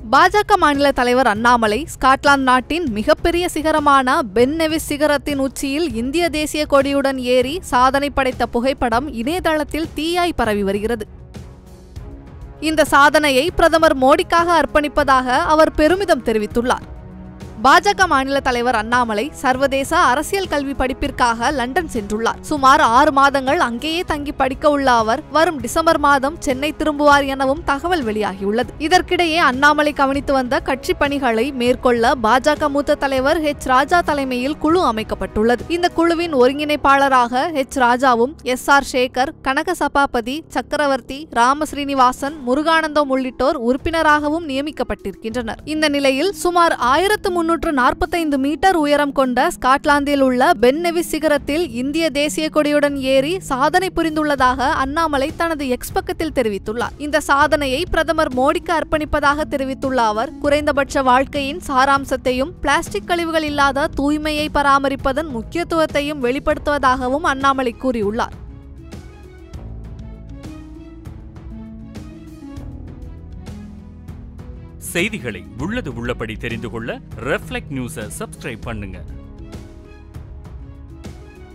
பாஜக மாநில தலைவர் அண்ணாமலை ஸ்காட்லாந்து நாட்டின் மிகப்பெரிய சிகரமான பென் நெவிஸ் சிகரத்தின் உச்சியில் இந்திய தேசிய கொடியுடன் ஏறி சாதனை படைத்த புகைப்படம் இணையதளத்தில் தீயாய் பரவி வருகிறது இந்த சாதனையை பிரதமர் மோடிக்காக அர்ப்பணிப்பதாக அவர் பெருமிதம் தெரிவித்துள்ளார் பாஜக மாநில தலைவர் அண்ணாமலை சர்வதேச அரசியல் கல்வி படிப்பிற்காக லண்டன் சென்றுள்ளார் சுமார் ஆறு மாதங்கள் அங்கேயே தங்கி படிக்க உள்ள அவர் வரும் டிசம்பர் மாதம் சென்னை திரும்புவார் எனவும் தகவல் வெளியாகியுள்ளது இதற்கிடையே அண்ணாமலை கவனித்து வந்த கட்சி பணிகளை மேற்கொள்ள பாஜக மூத்த தலைவர் ஹெச் ராஜா தலைமையில் குழு அமைக்கப்பட்டுள்ளது இந்த குழுவின் ஒருங்கிணைப்பாளராக ஹெச் ராஜாவும் எஸ் ஆர் சேகர் கனக சபாபதி சக்கரவர்த்தி ராம ஸ்ரீனிவாசன் முருகானந்தம் உள்ளிட்டோர் உறுப்பினராகவும் நியமிக்கப்பட்டிருக்கின்றனர் இந்த நிலையில் சுமார் ஆயிரத்து முன்னூற்று நாற்பத்தைந்து மீட்டர் உயரம் கொண்ட ஸ்காட்லாந்தில் உள்ள பென் நெவிஸ் சிகரத்தில் இந்திய தேசிய கொடியுடன் ஏறி சாதனை புரிந்துள்ளதாக அண்ணாமலை தனது எக்ஸ் பக்கத்தில் தெரிவித்துள்ளார் இந்த சாதனையை பிரதமர் மோடிக்கு அர்ப்பணிப்பதாக தெரிவித்துள்ள அவர் குறைந்தபட்ச வாழ்க்கையின் சாராம்சத்தையும் பிளாஸ்டிக் கழிவுகள் இல்லாத தூய்மையை பராமரிப்பதன் முக்கியத்துவத்தையும் வெளிப்படுத்துவதாகவும் அண்ணாமலை கூறியுள்ளார் செய்திகளை உள்ளது உள்ளபடி தெரிந்து கொள்ள ரெஃப்ளெக்ட் நியூஸை சப்ஸ்கிரைப் பண்ணுங்க